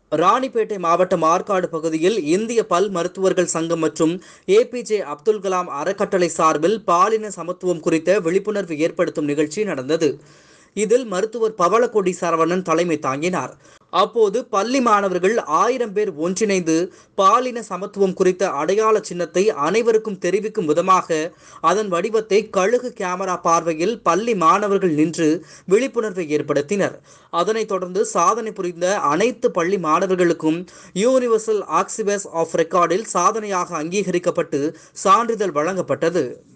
ராணிப்பேட்டை மாவட்டம் ஆற்காடு பகுதியில் இந்திய பல் மருத்துவர்கள் சங்கம் மற்றும் ஏபிஜே அப்துல் கலாம் அறக்கட்டளை சார்பில் பாலின சமத்துவம் குறித்த விழிப்புணர்வு ஏற்படுத்தும் நிகழ்ச்சி நடந்தது இதில் மருத்துவர் பவளக்கொடி சரவணன் தலைமை தாங்கினார் அப்போது பள்ளி மாணவர்கள் ஆயிரம் பேர் ஒன்றிணைந்து பாலின சமத்துவம் குறித்த அடையாள சின்னத்தை அனைவருக்கும் தெரிவிக்கும் விதமாக அதன் வடிவத்தை கழுகு கேமரா பார்வையில் பள்ளி மாணவர்கள் நின்று விழிப்புணர்வை ஏற்படுத்தினர் அதனைத் தொடர்ந்து சாதனை புரிந்த அனைத்து பள்ளி மாணவர்களுக்கும் யூனிவர்சல் ஆக்சிபஸ் ஆஃப் ரெக்கார்டில் சாதனையாக அங்கீகரிக்கப்பட்டு சான்றிதழ் வழங்கப்பட்டது